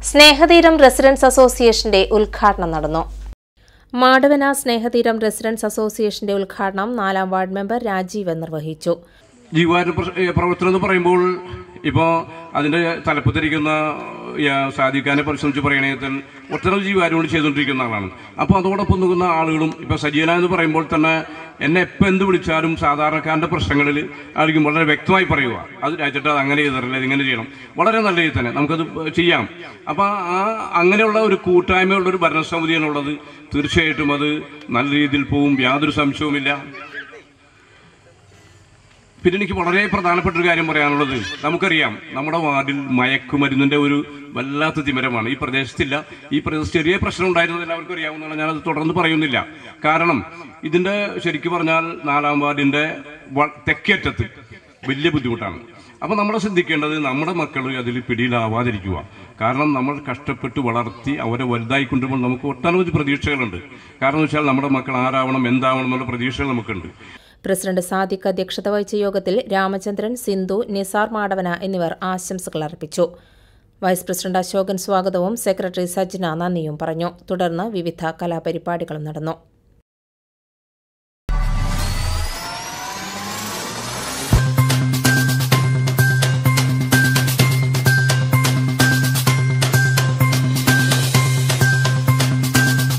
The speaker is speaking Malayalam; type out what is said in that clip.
സ്നേഹതീരം റെസിഡൻസ് അസോസിയേഷന്റെ ഉദ്ഘാടനം നടന്നു മാടവന സ്നേഹതീരം റെസിഡൻസ് അസോസിയേഷന്റെ ഉദ്ഘാടനം നാലാം വാർഡ് മെമ്പർ രാജീവ് നിർവഹിച്ചു ജീവാര പ്രവർത്തനം എന്ന് പറയുമ്പോൾ ഇപ്പോൾ അതിൻ്റെ തലപ്പത്തിരിക്കുന്ന സാധിക്കാനെ പരിശ്രമിച്ച് പറയുകയാണെങ്കിൽ ഒട്ടനവധി ജീവാരങ്ങൾ ചെയ്തുകൊണ്ടിരിക്കുന്ന ആളാണ് അപ്പോൾ അതോടൊപ്പം നിൽക്കുന്ന ആളുകളും ഇപ്പോൾ സജീവന എന്ന് പറയുമ്പോൾ തന്നെ എന്നെ എപ്പോൾ എന്ത് വിളിച്ചാലും സാധാരണക്കാരൻ്റെ പ്രശ്നങ്ങളിൽ ആയിരിക്കും വളരെ വ്യക്തമായി പറയുക അത് രാജ്യത്ത് അത് അങ്ങനെ ചെയ്തിട്ടില്ല ഇതിങ്ങനെ ചെയ്യണം വളരെ നല്ല രീതിയിൽ തന്നെ നമുക്കത് ചെയ്യാം അപ്പോൾ ആ അങ്ങനെയുള്ള ഒരു കൂട്ടായ്മയുള്ള ഒരു ഭരണസമിതിയാണുള്ളത് തീർച്ചയായിട്ടും അത് നല്ല രീതിയിൽ പോവും യാതൊരു സംശയവുമില്ല പിന്നെ എനിക്ക് വളരെ പ്രധാനപ്പെട്ട ഒരു കാര്യം പറയാനുള്ളത് നമുക്കറിയാം നമ്മുടെ വാർഡിൽ മയക്കുമരുന്നിന്റെ ഒരു വല്ലാത്ത തിമരമാണ് ഈ പ്രദേശത്തില്ല ഈ പ്രദേശത്ത് ചെറിയ പ്രശ്നം ഉണ്ടായിരുന്നത് എല്ലാവർക്കും അറിയാവുന്നതാണ് ഞാനത് തുടർന്ന് പറയുന്നില്ല കാരണം ഇതിന്റെ ശരിക്കും പറഞ്ഞാൽ നാലാം വാർഡിന്റെ വ- തെക്കേറ്റത്ത് വലിയ ബുദ്ധിമുട്ടാണ് അപ്പോൾ നമ്മൾ ശ്രദ്ധിക്കേണ്ടത് നമ്മുടെ മക്കൾ അതിൽ പിടിയിലാവാതിരിക്കുക കാരണം നമ്മൾ കഷ്ടപ്പെട്ട് വളർത്തി അവരെ വലുതായി കൊണ്ടുപോകുമ്പോൾ നമുക്ക് ഒട്ടനവധി പ്രതീക്ഷകളുണ്ട് കാരണം എന്ന് വെച്ചാൽ നമ്മുടെ മക്കൾ ആരാവണം എന്താവണം എന്നുള്ള പ്രതീക്ഷകൾ നമുക്കുണ്ട് പ്രസിഡന്റ് സാദിഖ് അധ്യക്ഷത വഹിച്ച യോഗത്തിൽ രാമചന്ദ്രൻ സിന്ധു നിസാർ മാടവന എന്നിവർ ആശംസകൾ അർപ്പിച്ചു വൈസ് പ്രസിഡന്റ് അശോകൻ സ്വാഗതവും സെക്രട്ടറി സജ്ന നന്ദിയും പറഞ്ഞു തുടർന്ന് വിവിധ കലാപരിപാടികളും നടന്നു